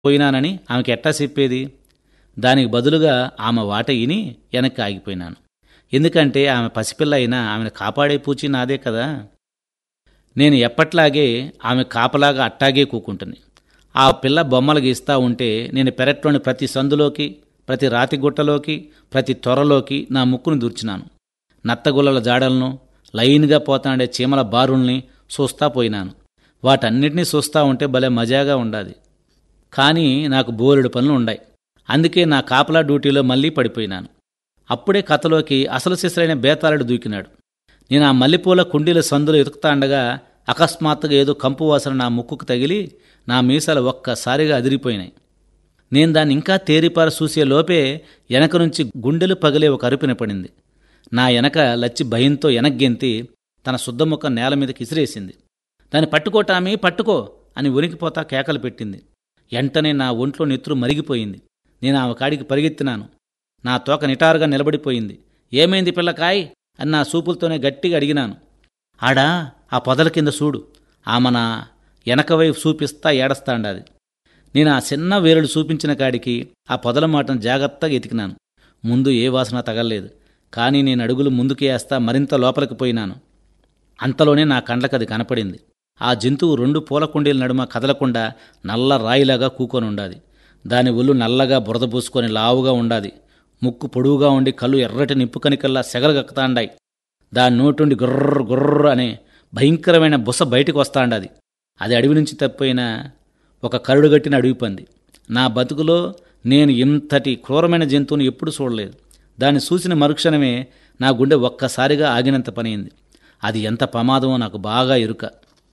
పోయినానని ఆమెకి ఎట్టా చెప్పేది దానికి బదులుగా ఆమె వాట ఇని వెనక్కి ఆగిపోయినాను ఎందుకంటే ఆమె పసిపిల్ల అయినా ఆమెను కాపాడే పూచి నాదే కదా నేను ఎప్పట్లాగే ఆమె కాపలాగా అట్టాగే కూకుంటుంది ఆ పిల్ల బొమ్మలు గీస్తా ఉంటే నేను పెరట్లోని ప్రతి సందులోకి ప్రతి రాతి గుట్టలోకి ప్రతి త్వరలోకి నా ముక్కును దూర్చినాను నత్తగుల్లల జాడలను లైన్గా పోతాండే చీమల బారుల్ని చూస్తా పోయినాను వాటన్నిటినీ చూస్తా ఉంటే భలే మజాగా ఉండాది కానీ నాకు బోలెడు పనులు ఉండాయి అందుకే నా కాపలా డ్యూటీలో మళ్ళీ పడిపోయినాను అప్పుడే కథలోకి అసలు సిసరైన బేతాళుడు దూకినాడు నేను ఆ మల్లెపూల కుండీల సందులో ఎతుకుతాండగా అకస్మాత్తుగా ఏదో కంపు వాసన నా ముక్కుకు తగిలి నా మీసాలు ఒక్కసారిగా అదిరిపోయినాయి నేను దాన్ని ఇంకా తేరిపార చూసే లోపే వెనక నుంచి గుండెలు పగిలే ఒక అరుపిన పడింది నా వెనక లచ్చి భయంతో వెనగ్గెంతి తన శుద్ధముఖ నేల మీదకి ఇసిరేసింది దాన్ని పట్టుకోటామి పట్టుకో అని ఉనికిపోతా కేకలు పెట్టింది వెంటనే నా ఒంట్లో నెత్తురు మరిగిపోయింది నేను ఆమె కాడికి పరిగెత్తినాను నా తోక నిటారుగా నిలబడిపోయింది ఏమైంది పిల్లకాయ్ అని నా సూపులతోనే గట్టిగా అడిగినాను ఆడా ఆ పొదల కింద చూడు ఆమె నా వెనక వైపు చూపిస్తా ఏడస్తాండాది నేను ఆ చిన్న వేరుడు చూపించిన కాడికి ఆ పొదల మాటను జాగ్రత్తగా ఎతికినాను ముందు ఏ వాసన తగలలేదు కానీ నేను అడుగులు ముందుకు వేస్తా మరింత లోపలికి పోయినాను అంతలోనే నా కండ్లకు అది కనపడింది ఆ జంతువు రెండు పూల కుండీల నడుమ కదలకుండా నల్ల రాయిలాగా కూకొని ఉండాది దాని ఒళ్ళు నల్లగా బురద పూసుకొని లావుగా ఉండాది ముక్కు పొడువుగా ఉండి కళ్ళు ఎర్రటి నిప్పు కనికల్లా సెగలగక్కుతాండాయి దాని నోటుండి గుర్ర గుర్ర అనే భయంకరమైన బుస బయటికి వస్తాండాది అది అడవి నుంచి తప్పిపోయిన ఒక కరుడుగట్టిన అడవి పంది నా బతుకులో నేను ఇంతటి క్రూరమైన జంతువుని ఎప్పుడు చూడలేదు దాన్ని చూసిన మరుక్షణమే నా గుండె ఒక్కసారిగా ఆగినంత పనైంది అది ఎంత ప్రమాదమో నాకు బాగా ఎరుక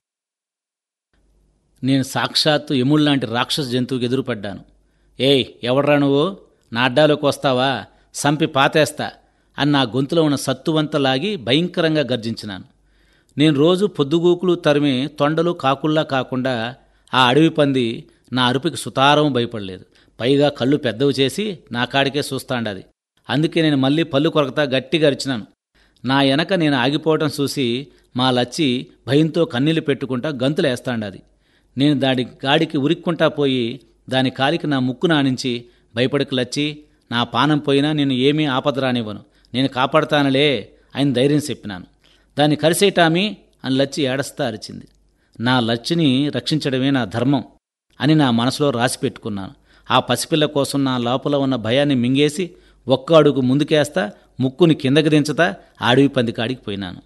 నేను సాక్షాత్తు ఎముళ్లాంటి రాక్షస జంతువుకి ఎదురుపడ్డాను ఏయ్ ఎవడ్రా నువ్వు నా అడ్డాలోకి వస్తావా సంపి పాతేస్తా అని నా గొంతులో ఉన్న సత్తువంత లాగి భయంకరంగా గర్జించినాను నేను రోజు పొద్దుగూకులు తరిమి తొండలు కాకుల్లా కాకుండా ఆ అడవి పంది నా అరుపుకి సుతారం భయపడలేదు పైగా కళ్ళు పెద్దవి చేసి నా కాడికే చూస్తాండది అందుకే నేను మళ్ళీ పళ్ళు కొరకతా గట్టిగా అరిచినాను నా వెనక నేను ఆగిపోవటం చూసి మా లచ్చి భయంతో కన్నీళ్లు పెట్టుకుంటా గంతులేస్తాండది నేను దాడి గాడికి ఉరిక్కుంటా పోయి దాని కాలికి నా ముక్కు నానించి భయపడికి లచ్చి నా పానం పోయినా నేను ఏమీ ఆపద రానివ్వను నేను కాపాడతానులే అని ధైర్యం చెప్పినాను దాన్ని కరిసేటామి అని లచ్చి ఏడస్తా అరిచింది నా లచ్చిని రక్షించడమే నా ధర్మం అని నా మనసులో రాసి పెట్టుకున్నాను ఆ పసిపిల్ల కోసం నా లోపల ఉన్న భయాన్ని మింగేసి ఒక్క అడుగు ముందుకేస్తా ముక్కుని కిందకి దించతా అడవి పంది కాడికి పోయినాను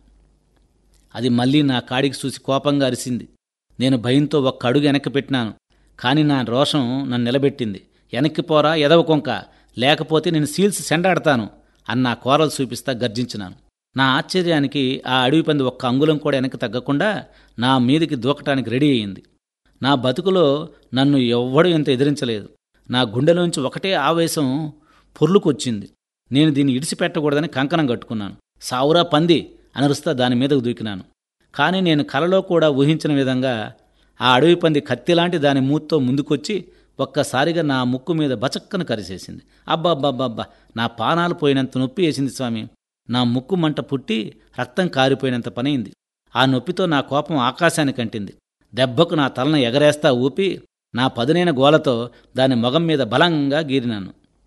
అది మళ్ళీ నా కాడికి చూసి కోపంగా అరిసింది నేను భయంతో ఒక్క అడుగు వెనక్కి పెట్టినాను కానీ నా రోషం నన్ను నిలబెట్టింది వెనక్కి పోరా ఎదవ కొంక లేకపోతే నేను సీల్స్ సెండాడతాను అన్న కోరలు చూపిస్తా గర్జించినాను నా ఆశ్చర్యానికి ఆ అడవి పంది ఒక్క అంగుళం కూడా వెనక్కి తగ్గకుండా నా మీదికి దూకటానికి రెడీ అయింది నా బతుకులో నన్ను ఎవ్వడూ ఇంత ఎదిరించలేదు నా గుండెలోంచి ఒకటే ఆవేశం పొర్లుకొచ్చింది నేను దీన్ని ఇడిచిపెట్టకూడదని కంకణం కట్టుకున్నాను సావురా పంది అనరుస్తా దాని మీదకు దూకినాను కానీ నేను కలలో కూడా ఊహించిన విధంగా ఆ అడవి పంది కత్తిలాంటి దాని మూత్తో ముందుకొచ్చి ఒక్కసారిగా నా ముక్కు మీద బచక్కను కరిసేసింది అబ్బాబ్బాబ్బా నా పానాలు పోయినంత నొప్పి వేసింది స్వామి నా ముక్కు మంట పుట్టి రక్తం కారిపోయినంత పనైంది ఆ నొప్పితో నా కోపం ఆకాశానికి అంటింది దెబ్బకు నా తలను ఎగరేస్తా ఊపి నా పదునైన గోలతో దాని మొగం మీద బలంగా గీరినాను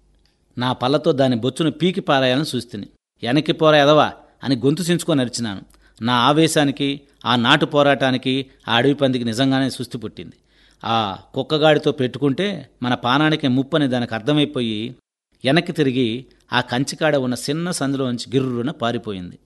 నా పళ్ళతో దాని బొచ్చును పీకి పారాయాలని చూస్తుంది వెనక్కి పోరా ఎదవా అని గొంతు చించుకొని అరిచినాను నా ఆవేశానికి ఆ నాటు పోరాటానికి ఆ అడవి పందికి నిజంగానే సుస్థి పుట్టింది ఆ కుక్కగాడితో పెట్టుకుంటే మన పానానికి ముప్పని దానికి అర్థమైపోయి వెనక్కి తిరిగి ఆ కంచికాడ ఉన్న చిన్న సందులోంచి గిర్రున పారిపోయింది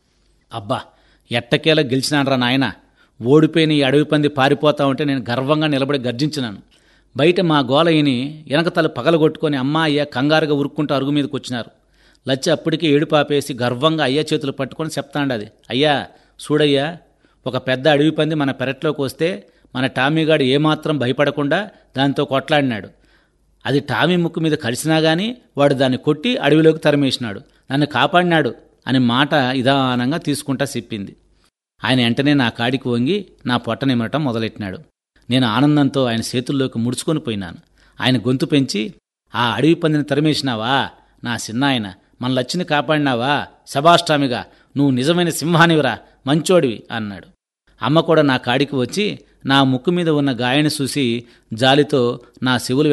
అబ్బా ఎట్టకేలా గెలిచినాడ్రా నాయన ఓడిపోయిన ఈ అడవి పంది పారిపోతా ఉంటే నేను గర్వంగా నిలబడి గర్జించినాను బయట మా గోలయ్యని వెనకతలు పగలగొట్టుకొని అమ్మా అయ్య కంగారుగా ఉరుక్కుంటూ అరుగు మీదకి వచ్చినారు లచ్చి అప్పటికే ఏడు పాపేసి గర్వంగా అయ్య చేతులు పట్టుకొని చెప్తాండది అయ్యా చూడయ్యా ఒక పెద్ద అడవి పంది మన పెరట్లోకి వస్తే మన టామీగాడు ఏమాత్రం భయపడకుండా దాంతో కొట్లాడినాడు అది టామీ ముక్కు మీద కలిసినా గాని వాడు దాన్ని కొట్టి అడవిలోకి తరిమేసినాడు నన్ను కాపాడినాడు అని మాట ఇదానంగా తీసుకుంటా చెప్పింది ఆయన వెంటనే నా కాడికి వంగి నా పొట్ట నిమ్మటం మొదలెట్టినాడు నేను ఆనందంతో ఆయన చేతుల్లోకి ముడుచుకొని పోయినాను ఆయన గొంతు పెంచి ఆ అడవి పందిని తరిమేసినావా నా చిన్న ఆయన మన లచ్చిని కాపాడినావా శబాష్టామిగా నువ్వు నిజమైన సింహానివిరా మంచోడివి అన్నాడు అమ్మ కూడా నా కాడికి వచ్చి నా ముక్కు మీద ఉన్న గాయాన్ని చూసి జాలితో నా శివులు